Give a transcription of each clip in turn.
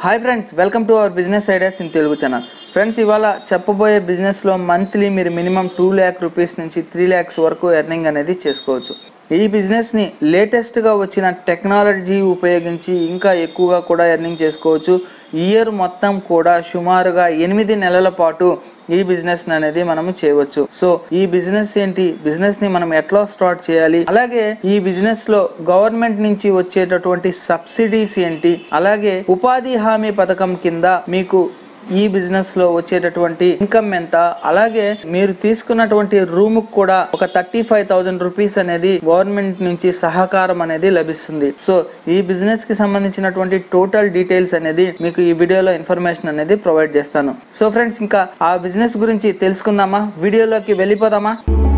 hi friends welcome to our business ideas in Telugu channel friends ఇవాళ చెప్పబోయే బిజినెస్లో monthly మీరు మినిమం టూ ల్యాక్ రూపీస్ నుంచి త్రీ ల్యాక్స్ వరకు ఎర్నింగ్ అనేది చేసుకోవచ్చు ఈ బిజినెస్ని లేటెస్ట్గా వచ్చిన టెక్నాలజీ ఉపయోగించి ఇంకా ఎక్కువగా కూడా ఎర్నింగ్ చేసుకోవచ్చు ఇయర్ మొత్తం కూడా సుమారుగా ఎనిమిది నెలల పాటు ఈ బిజినెస్ అనేది మనము చేయవచ్చు సో ఈ బిజినెస్ ఏంటి బిజినెస్ ని మనం ఎట్లా స్టార్ట్ చేయాలి అలాగే ఈ బిజినెస్ లో గవర్నమెంట్ నుంచి వచ్చేటటువంటి సబ్సిడీస్ ఏంటి అలాగే ఉపాధి హామీ పథకం కింద మీకు ఈ బిజినెస్ లో వచ్చేటటువంటి ఇన్కమ్ ఎంత అలాగే మీరు తీసుకున్నటువంటి రూమ్ కూడా ఒక థర్టీ ఫైవ్ థౌసండ్ రూపీస్ అనేది గవర్నమెంట్ నుంచి సహకారం అనేది లభిస్తుంది సో ఈ బిజినెస్ కి సంబంధించినటువంటి టోటల్ డీటెయిల్స్ అనేది మీకు ఈ వీడియోలో ఇన్ఫర్మేషన్ అనేది ప్రొవైడ్ చేస్తాను సో ఫ్రెండ్స్ ఇంకా ఆ బిజినెస్ గురించి తెలుసుకుందామా వీడియోలోకి వెళ్ళిపోదామా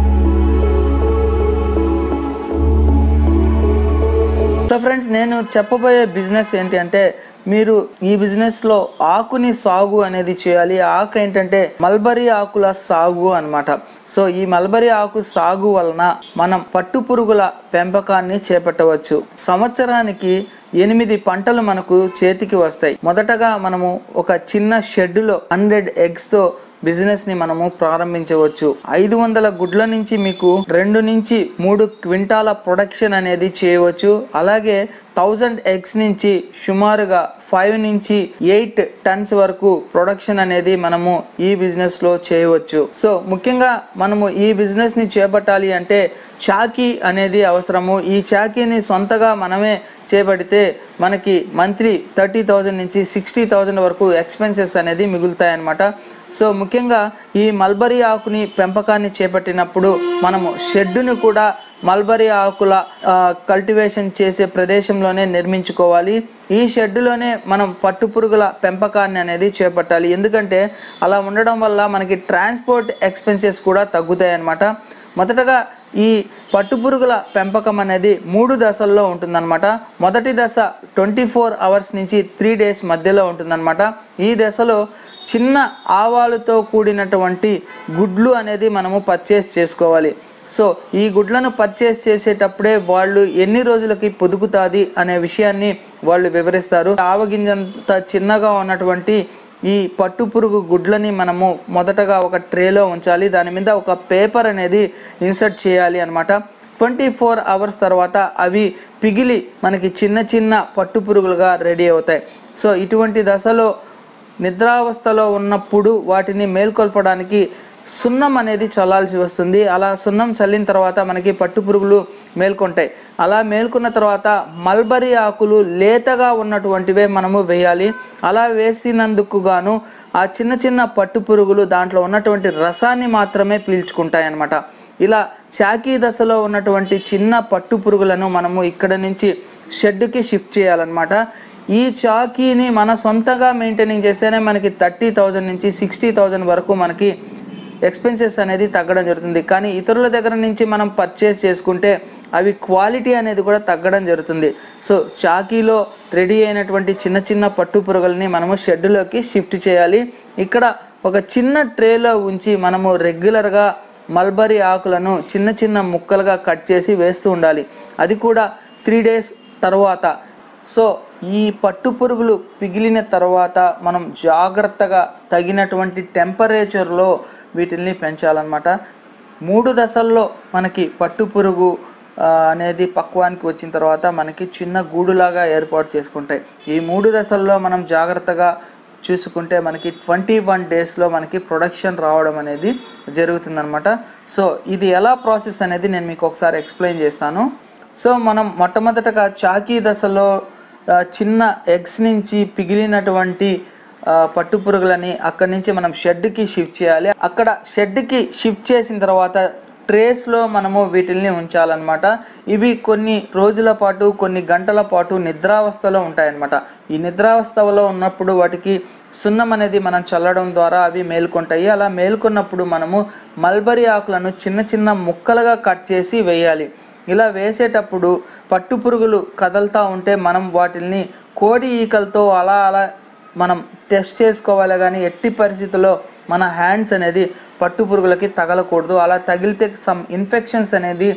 సో ఫ్రెండ్స్ నేను చెప్పబోయే బిజినెస్ ఏంటి అంటే మీరు ఈ బిజినెస్ లో ఆకుని సాగు అనేది చేయాలి ఆ ఆకు ఏంటంటే మల్బరీ ఆకుల సాగు అన్నమాట సో ఈ మల్బరీ ఆకు సాగు వలన మనం పట్టు పురుగుల పెంపకాన్ని చేపట్టవచ్చు సంవత్సరానికి ఎనిమిది పంటలు మనకు చేతికి వస్తాయి మొదటగా మనము ఒక చిన్న షెడ్లో హండ్రెడ్ ఎగ్స్ తో బిజినెస్ ని మనము ప్రారంభించవచ్చు ఐదు వందల గుడ్ల నుంచి మీకు రెండు నుంచి మూడు క్వింటాల ప్రొడక్షన్ అనేది చేయవచ్చు అలాగే థౌజండ్ ఎగ్స్ నుంచి సుమారుగా ఫైవ్ నుంచి ఎయిట్ టన్స్ వరకు ప్రొడక్షన్ అనేది మనము ఈ బిజినెస్ లో చేయవచ్చు సో ముఖ్యంగా మనము ఈ బిజినెస్ ని చేపట్టాలి అంటే చాకీ అనేది అవసరము ఈ చాకీని సొంతగా మనమే చేపడితే మనకి మంత్లీ థర్టీ థౌజండ్ నుంచి సిక్స్టీ థౌజండ్ వరకు ఎక్స్పెన్సెస్ అనేది మిగులుతాయి అన్నమాట సో ముఖ్యంగా ఈ మల్బరీ ఆకుని పెంపకాన్ని చేపట్టినప్పుడు మనము షెడ్డును కూడా మల్బరీ ఆకుల కల్టివేషన్ చేసే ప్రదేశంలోనే నిర్మించుకోవాలి ఈ షెడ్డులోనే మనం పట్టుపురుగుల పెంపకాన్ని అనేది చేపట్టాలి ఎందుకంటే అలా ఉండడం వల్ల మనకి ట్రాన్స్పోర్ట్ ఎక్స్పెన్సెస్ కూడా తగ్గుతాయి అన్నమాట మొదటగా ఈ పట్టుపురుగుల పెంపకం అనేది మూడు దశల్లో ఉంటుందన్నమాట మొదటి దశ ట్వంటీ ఫోర్ అవర్స్ నుంచి త్రీ డేస్ మధ్యలో ఉంటుందన్నమాట ఈ దశలో చిన్న ఆవాలతో కూడినటువంటి గుడ్లు అనేది మనము పర్చేస్ చేసుకోవాలి సో ఈ గుడ్లను పర్చేస్ చేసేటప్పుడే వాళ్ళు ఎన్ని రోజులకి పొదుగుతుంది అనే విషయాన్ని వాళ్ళు వివరిస్తారు ఆవగింజంత చిన్నగా ఉన్నటువంటి ఈ పట్టు పురుగు గుడ్లని మనము మొదటగా ఒక ట్రేలో ఉంచాలి దాని మీద ఒక పేపర్ అనేది ఇన్సర్ట్ చేయాలి అనమాట ట్వంటీ ఫోర్ అవర్స్ తర్వాత అవి పిగిలి మనకి చిన్న చిన్న పట్టు పురుగులుగా రెడీ అవుతాయి సో ఇటువంటి దశలో నిద్రావస్థలో ఉన్నప్పుడు వాటిని మేల్కొల్పడానికి సున్నం అనేది చల్లాల్సి వస్తుంది అలా సున్నం చల్లిన తర్వాత మనకి పట్టు పురుగులు మేల్కొంటాయి అలా మేల్కొన్న తర్వాత మల్బరీ ఆకులు లేతగా ఉన్నటువంటివే మనము వేయాలి అలా వేసినందుకు గాను ఆ చిన్న చిన్న పట్టు పురుగులు దాంట్లో ఉన్నటువంటి రసాన్ని మాత్రమే పీల్చుకుంటాయి అన్నమాట ఇలా చాకీ దశలో ఉన్నటువంటి చిన్న పట్టు పురుగులను మనము ఇక్కడ నుంచి షెడ్కి షిఫ్ట్ చేయాలన్నమాట ఈ చాకీని మన సొంతగా మెయింటైనింగ్ చేస్తేనే మనకి థర్టీ థౌజండ్ నుంచి సిక్స్టీ థౌజండ్ వరకు మనకి ఎక్స్పెన్సెస్ అనేది తగ్గడం జరుగుతుంది కానీ ఇతరుల దగ్గర నుంచి మనం పర్చేస్ చేసుకుంటే అవి క్వాలిటీ అనేది కూడా తగ్గడం జరుగుతుంది సో చాకీలో రెడీ అయినటువంటి చిన్న చిన్న పట్టు పురుగుల్ని మనము షెడ్లోకి షిఫ్ట్ చేయాలి ఇక్కడ ఒక చిన్న ట్రేలో ఉంచి మనము రెగ్యులర్గా మల్బరీ ఆకులను చిన్న చిన్న ముక్కలుగా కట్ చేసి వేస్తూ ఉండాలి అది కూడా త్రీ డేస్ తర్వాత సో ఈ పట్టు పురుగులు పిగిలిన తర్వాత మనం జాగ్రత్తగా తగినటువంటి టెంపరేచర్లో వీటిల్ని పెంచాలన్నమాట మూడు దశల్లో మనకి పట్టు పురుగు ఆ, అనేది పక్వానికి వచ్చిన తర్వాత మనకి చిన్న గూడులాగా ఏర్పాటు చేసుకుంటాయి ఈ మూడు దశల్లో మనం జాగ్రత్తగా చూసుకుంటే మనకి ట్వంటీ వన్ డేస్లో మనకి ప్రొడక్షన్ రావడం అనేది జరుగుతుందన్నమాట సో ఇది ఎలా ప్రాసెస్ అనేది నేను మీకు ఒకసారి ఎక్స్ప్లెయిన్ చేస్తాను సో మనం మొట్టమొదటగా చాకీ దశలో ఆ, చిన్న ఎగ్స్ నుంచి పిగిలినటువంటి ఆ, పట్టు పురుగులని అక్కడి నుంచి మనం షెడ్కి షిఫ్ట్ చేయాలి అక్కడ షెడ్కి షిఫ్ట్ చేసిన తర్వాత ట్రేస్లో మనము వీటిల్ని ఉంచాలన్నమాట ఇవి కొన్ని రోజుల పాటు కొన్ని గంటల పాటు నిద్రావస్థలో ఉంటాయన్నమాట ఈ నిద్రావస్థలో ఉన్నప్పుడు వాటికి సున్నం అనేది మనం చల్లడం ద్వారా అవి మేల్కొంటాయి అలా మేల్కొన్నప్పుడు మనము మల్బరీ ఆకులను చిన్న చిన్న ముక్కలుగా కట్ చేసి వేయాలి ఇలా వేసేటప్పుడు పట్టు పురుగులు కదలుతూ ఉంటే మనం వాటిల్ని కోడి ఈకలతో అలా అలా మనం టెస్ట్ చేసుకోవాలి కానీ ఎట్టి పరిస్థితుల్లో మన హ్యాండ్స్ అనేది పట్టు పురుగులకి తగలకూడదు అలా తగిలితే సమ్ ఇన్ఫెక్షన్స్ అనేది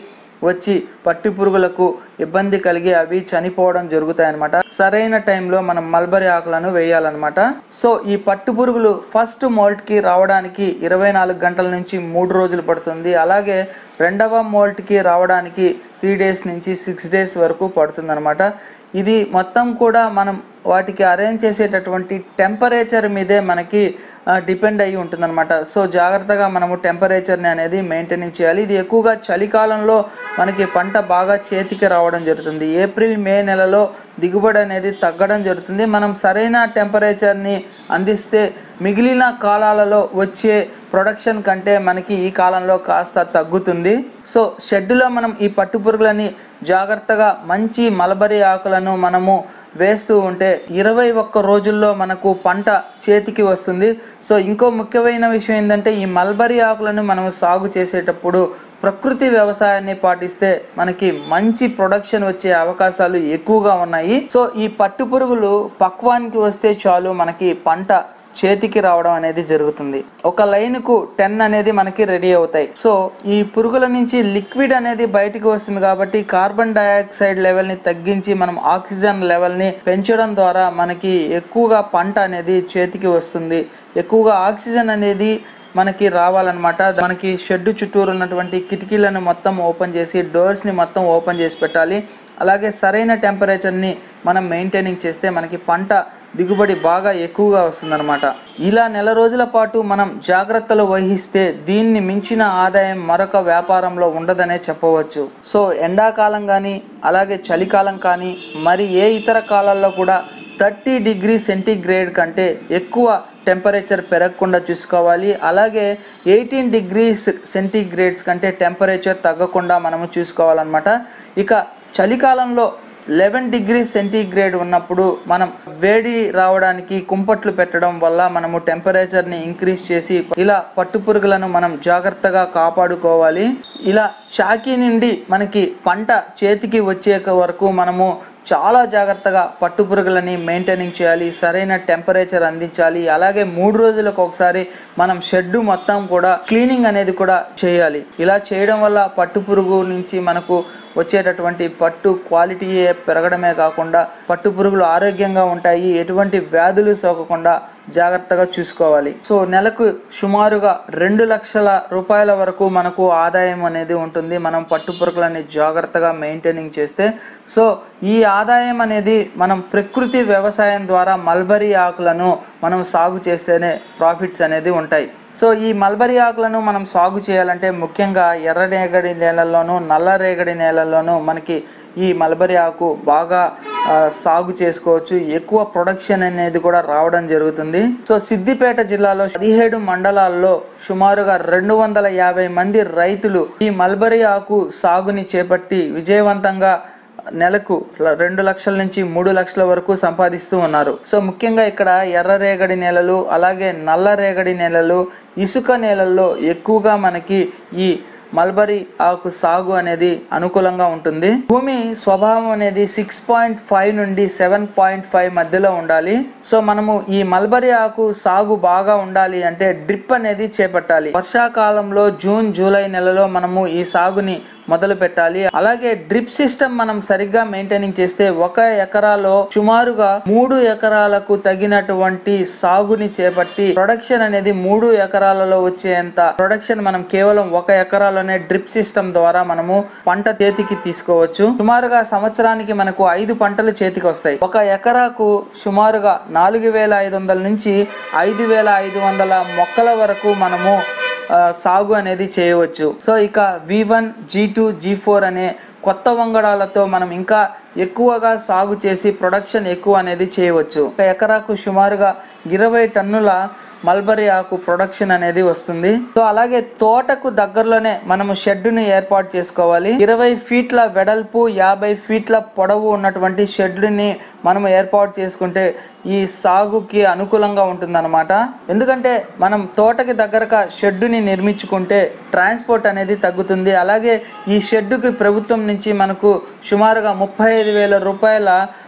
వచ్చి పట్టి పురుగులకు ఇబ్బంది కలిగి అవి చనిపోవడం జరుగుతాయి అనమాట సరైన టైంలో మనం మల్బరీ ఆకులను వేయాలన్నమాట సో ఈ పట్టు పురుగులు ఫస్ట్ మోల్ట్ కి రావడానికి ఇరవై నాలుగు గంటల నుంచి మూడు రోజులు పడుతుంది అలాగే రెండవ మోల్ట్ కి రావడానికి త్రీ డేస్ నుంచి సిక్స్ డేస్ వరకు పడుతుంది ఇది మొత్తం కూడా మనం వాటికి అరేంజ్ చేసేటటువంటి టెంపరేచర్ మీదే మనకి డిపెండ్ అయ్యి ఉంటుందన్నమాట సో జాగ్రత్తగా మనము టెంపరేచర్ని అనేది మెయింటైన్ చేయాలి ఇది ఎక్కువగా చలికాలంలో మనకి పంట బాగా చేతికి రావడం జరుగుతుంది ఏప్రిల్ మే నెలలో దిగుబడి అనేది తగ్గడం జరుగుతుంది మనం సరైన టెంపరేచర్ని అందిస్తే మిగిలిన కాలాలలో వచ్చే ప్రొడక్షన్ కంటే మనకి ఈ కాలంలో కాస్త తగ్గుతుంది సో షెడ్డులో మనం ఈ పట్టు పురుగులని జాగ్రత్తగా మంచి మలబరీ ఆకులను మనము వేస్తూ ఉంటే ఇరవై ఒక్క రోజుల్లో మనకు పంట చేతికి వస్తుంది సో ఇంకో ముఖ్యమైన విషయం ఏంటంటే ఈ మల్బరీ ఆకులను మనం సాగు చేసేటప్పుడు ప్రకృతి వ్యవసాయాన్ని పాటిస్తే మనకి మంచి ప్రొడక్షన్ వచ్చే అవకాశాలు ఎక్కువగా ఉన్నాయి సో ఈ పట్టు పురుగులు పక్వానికి వస్తే చాలు మనకి పంట చేతికి రావడం అనేది జరుగుతుంది ఒక లైన్కు టెన్ అనేది మనకి రెడీ అవుతాయి సో ఈ పురుగుల నుంచి లిక్విడ్ అనేది బయటికి వస్తుంది కాబట్టి కార్బన్ డయాక్సైడ్ లెవెల్ని తగ్గించి మనం ఆక్సిజన్ లెవెల్ని పెంచడం ద్వారా మనకి ఎక్కువగా పంట అనేది చేతికి వస్తుంది ఎక్కువగా ఆక్సిజన్ అనేది మనకి రావాలన్నమాట మనకి షెడ్ చుట్టూరు ఉన్నటువంటి కిటికీలను మొత్తం ఓపెన్ చేసి డోర్స్ని మొత్తం ఓపెన్ చేసి పెట్టాలి అలాగే సరైన టెంపరేచర్ని మనం మెయింటైనింగ్ చేస్తే మనకి పంట దిగుబడి బాగా ఎక్కువగా వస్తుందన్నమాట ఇలా నెల రోజుల పాటు మనం జాగ్రత్తలు వహిస్తే దీన్ని మించిన ఆదాయం మరొక వ్యాపారంలో ఉండదనే చెప్పవచ్చు సో ఎండాకాలం కానీ అలాగే చలికాలం కానీ మరి ఏ ఇతర కాలాల్లో కూడా థర్టీ డిగ్రీ సెంటీగ్రేడ్ కంటే ఎక్కువ టెంపరేచర్ పెరగకుండా చూసుకోవాలి అలాగే ఎయిటీన్ డిగ్రీస్ సెంటీగ్రేడ్స్ కంటే టెంపరేచర్ తగ్గకుండా మనము చూసుకోవాలన్నమాట ఇక చలికాలంలో లెవెన్ డిగ్రీ సెంటీగ్రేడ్ ఉన్నప్పుడు మనం వేడి రావడానికి కుంపట్లు పెట్టడం వల్ల మనము టెంపరేచర్ని ఇంక్రీజ్ చేసి ఇలా పట్టు పురుగులను మనం జాగ్రత్తగా కాపాడుకోవాలి ఇలా చాకీ నుండి మనకి పంట చేతికి వచ్చే వరకు మనము చాలా జాగ్రత్తగా పట్టు పురుగులని మెయింటైనింగ్ చేయాలి సరైన టెంపరేచర్ అందించాలి అలాగే మూడు రోజులకు ఒకసారి మనం షెడ్ మొత్తం కూడా క్లీనింగ్ అనేది కూడా చేయాలి ఇలా చేయడం వల్ల పట్టు పురుగు నుంచి మనకు వచ్చేటటువంటి పట్టు క్వాలిటీ పెరగడమే కాకుండా పట్టు పురుగులు ఆరోగ్యంగా ఉంటాయి ఎటువంటి వ్యాధులు సోకకుండా జాగ్రత్తగా చూసుకోవాలి సో నెలకు సుమారుగా రెండు లక్షల రూపాయల వరకు మనకు ఆదాయం అనేది ఉంటుంది మనం పట్టు పురుగులని జాగ్రత్తగా మెయింటైనింగ్ చేస్తే సో ఈ ఆదాయం అనేది మనం ప్రకృతి వ్యవసాయం ద్వారా మల్బరీ ఆకులను మనం సాగు చేస్తేనే ప్రాఫిట్స్ అనేది ఉంటాయి సో ఈ మల్బరీ ఆకులను మనం సాగు చేయాలంటే ముఖ్యంగా ఎర్ర రేగడి నేలల్లోనూ నల్ల రేగడి నేలల్లోనూ మనకి ఈ మల్బరీ ఆకు బాగా ఆ, సాగు చేసుకోవచ్చు ఎక్కువ ప్రొడక్షన్ అనేది కూడా రావడం జరుగుతుంది సో సిద్దిపేట జిల్లాలో పదిహేడు మండలాల్లో సుమారుగా రెండు వందల యాభై మంది రైతులు ఈ మల్బరీ ఆకు సాగుని చేపట్టి విజయవంతంగా నెలకు ల- రెండు లక్షల నుంచి మూడు లక్షల వరకు సంపాదిస్తూ ఉన్నారు సో ముఖ్యంగా ఇక్కడ ఎర్ర రేగడి నేలలు అలాగే నల్ల రేగడి నేలలు ఇసుక నేలల్లో ఎక్కువగా మనకి ఈ మల్బరీ ఆకు సాగు అనేది అనుకూలంగా ఉంటుంది భూమి స్వభావం అనేది సిక్స్ పాయింట్ ఫైవ్ నుండి సెవెన్ పాయింట్ ఫైవ్ మధ్యలో ఉండాలి సో మనము ఈ మల్బరీ ఆకు సాగు బాగా ఉండాలి అంటే డ్రిప్ అనేది చేపట్టాలి వర్షాకాలంలో జూన్ జూలై నెలలో మనము ఈ సాగుని మొదలు పెట్టాలి అలాగే డ్రిప్ సిస్టమ్ మనం సరిగ్గా మెయింటైనింగ్ చేస్తే ఒక ఎకరాలో సుమారుగా మూడు ఎకరాలకు తగినటువంటి సాగుని చేపట్టి ప్రొడక్షన్ అనేది మూడు ఎకరాలలో వచ్చేంత ప్రొడక్షన్ మనం కేవలం ఒక ఎకరాలోనే డ్రిప్ సిస్టమ్ ద్వారా మనము పంట చేతికి తీసుకోవచ్చు సుమారుగా సంవత్సరానికి మనకు ఐదు పంటలు చేతికి వస్తాయి ఒక ఎకరాకు సుమారుగా నాలుగు వేల ఐదు వందల నుంచి ఐదు వేల ఐదు వందల మొక్కల వరకు మనము ఆ, సాగు అనేది చేయవచ్చు సో ఇక V one G two G four అనే కొత్త వంగడాలతో మనం ఇంకా ఎక్కువగా సాగు చేసి ప్రొడక్షన్ ఎక్కువ అనేది చేయవచ్చు ఒక ఎకరాకు సుమారుగా ఇరవై టన్నుల మల్బరీ ఆకు ప్రొడక్షన్ అనేది వస్తుంది సో అలాగే తోటకు దగ్గరలోనే మనము షెడ్డుని ఏర్పాటు చేసుకోవాలి ఇరవై ఫీట్ల వెడల్పు యాభై ఫీట్ల పొడవు ఉన్నటువంటి షెడ్డుని మనము ఏర్పాటు చేసుకుంటే ఈ సాగుకి అనుకూలంగా ఉంటుందన్నమాట ఎందుకంటే మనం తోటకి దగ్గరగా షెడ్డుని నిర్మించుకుంటే ట్రాన్స్పోర్ట్ అనేది తగ్గుతుంది అలాగే ఈ షెడ్డుకి ప్రభుత్వం నుంచి మనకు సుమారుగా ముప్పై ఐదు వేల రూపాయల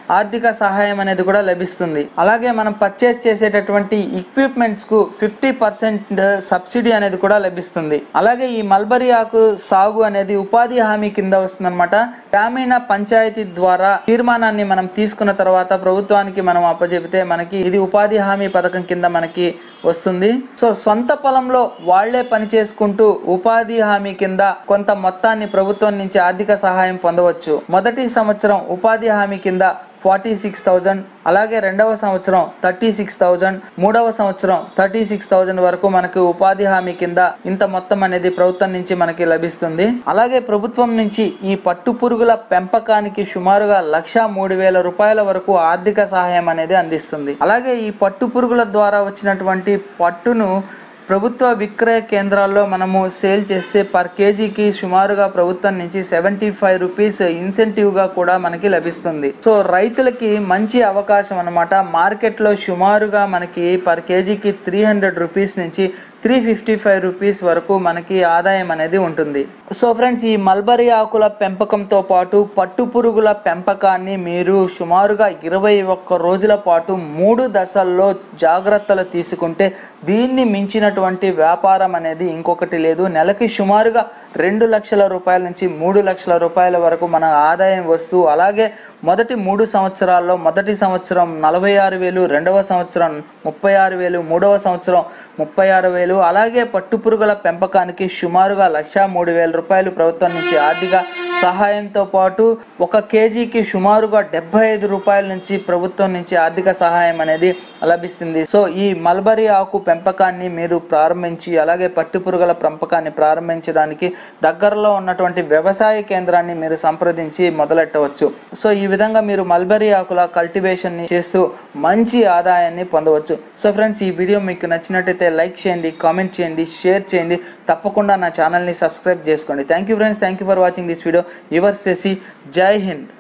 ఆర్థిక సహాయం అనేది కూడా లభిస్తుంది అలాగే మనం పర్చేస్ చేసేటటువంటి ఎక్విప్మెంట్స్ కు ఫిఫ్టీ పర్సెంట్ సబ్సిడీ అనేది కూడా లభిస్తుంది అలాగే ఈ మల్బరీ ఆకు సాగు అనేది ఉపాధి హామీ కింద వస్తుందన్నమాట గ్రామీణ పంచాయతీ ద్వారా తీర్మానాన్ని మనం తీసుకున్న తర్వాత ప్రభుత్వానికి మనం అప్పచెబితే మనకి ఇది ఉపాధి హామీ పథకం కింద మనకి వస్తుంది సో సొంత పొలంలో వాళ్లే పని చేసుకుంటూ ఉపాధి హామీ కింద కొంత మొత్తాన్ని ప్రభుత్వం నుంచి ఆర్థిక సహాయం పొందవచ్చు మొదటి సంవత్సరం ఉపాధి హామీ కింద ఫార్టీ సిక్స్ థౌజండ్ అలాగే రెండవ సంవత్సరం థర్టీ సిక్స్ థౌజండ్ మూడవ సంవత్సరం థర్టీ సిక్స్ థౌజండ్ వరకు మనకి ఉపాధి హామీ కింద ఇంత మొత్తం అనేది ప్రభుత్వం నుంచి మనకి లభిస్తుంది అలాగే ప్రభుత్వం నుంచి ఈ పట్టు పురుగుల పెంపకానికి సుమారుగా లక్ష మూడు వేల రూపాయల వరకు ఆర్థిక సహాయం అనేది అందిస్తుంది అలాగే ఈ పట్టు పురుగుల ద్వారా వచ్చినటువంటి పట్టును ప్రభుత్వ విక్రయ కేంద్రాల్లో మనము సేల్ చేస్తే పర్ కేజీకి సుమారుగా ప్రభుత్వం నుంచి సెవెంటీ ఫైవ్ రూపీస్ ఇన్సెంటివ్గా కూడా మనకి లభిస్తుంది సో రైతులకి మంచి అవకాశం అనమాట మార్కెట్లో సుమారుగా మనకి పర్ కేజీకి త్రీ హండ్రెడ్ రూపీస్ నుంచి త్రీ ఫిఫ్టీ ఫైవ్ రూపీస్ వరకు మనకి ఆదాయం అనేది ఉంటుంది సో ఫ్రెండ్స్ ఈ మల్బరీ ఆకుల పెంపకంతో పాటు పట్టు పురుగుల పెంపకాన్ని మీరు సుమారుగా ఇరవై ఒక్క రోజుల పాటు మూడు దశల్లో జాగ్రత్తలు తీసుకుంటే దీన్ని మించినటువంటి వ్యాపారం అనేది ఇంకొకటి లేదు నెలకి సుమారుగా రెండు లక్షల రూపాయల నుంచి మూడు లక్షల రూపాయల వరకు మన ఆదాయం వస్తూ అలాగే మొదటి మూడు సంవత్సరాల్లో మొదటి సంవత్సరం నలభై ఆరు వేలు రెండవ సంవత్సరం ముప్పై ఆరు వేలు మూడవ సంవత్సరం ముప్పై ఆరు వేలు అలాగే పట్టుపురుగుల పెంపకానికి సుమారుగా లక్ష మూడు వేల రూపాయలు ప్రభుత్వం నుంచి ఆర్థిక సహాయంతో పాటు ఒక కేజీకి సుమారుగా డెబ్బై ఐదు రూపాయల నుంచి ప్రభుత్వం నుంచి ఆర్థిక సహాయం అనేది లభిస్తుంది సో ఈ మల్బరీ ఆకు పెంపకాన్ని మీరు ప్రారంభించి అలాగే పట్టుపురుగుల పెంపకాన్ని ప్రారంభించడానికి దగ్గరలో ఉన్నటువంటి వ్యవసాయ కేంద్రాన్ని మీరు సంప్రదించి మొదలెట్టవచ్చు సో ఈ విధంగా మీరు మల్బరీ ఆకుల కల్టివేషన్ ని చేస్తూ మంచి ఆదాయాన్ని పొందవచ్చు సో ఫ్రెండ్స్ ఈ వీడియో మీకు నచ్చినట్టయితే లైక్ చేయండి కామెంట్ చేయండి షేర్ చేయండి తప్పకుండా నా ఛానల్ని సబ్స్క్రైబ్ చేసుకోండి thank you friends thank you for watching this video your Shashi Jai Hind